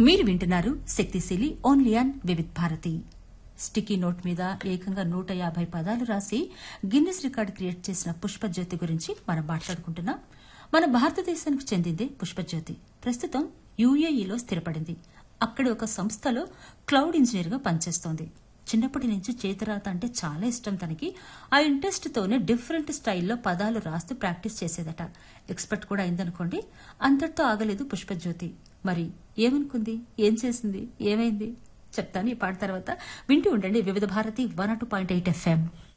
మీరు వింటున్నారు శక్తిశీలి only on Vividh Bharati sticky note మీద ఏకంగా నూట యాభై పదాలు రాసి గిన్నెస్ రికార్డు క్రియేట్ చేసిన పుష్పజ్యోతి గురించి మనం మాట్లాడుకుంటున్నాం మన భారతదేశానికి చెందిందే పుష్పజ్యోతి ప్రస్తుతం యుఏఈలో స్థిరపడింది అక్కడి ఒక సంస్థలో క్లౌడ్ ఇంజనీర్ గా పనిచేస్తోంది చిన్నప్పటి నుంచి చేతిరాత అంటే చాలా ఇష్టం తనకి ఆ ఇంట్రెస్ట్ తోనే డిఫరెంట్ స్టైల్లో పదాలు రాస్తూ ప్రాక్టీస్ చేసేదట ఎక్స్పర్ట్ కూడా అయిందనుకోండి అంతటితో ఆగలేదు పుష్పజ్యోతి మరి ఏమనుకుంది ఏం చేసింది ఏమైంది చెప్తాను ఈ పాట తర్వాత వింటూ ఉండండి Vividh Bharati one two point eight FM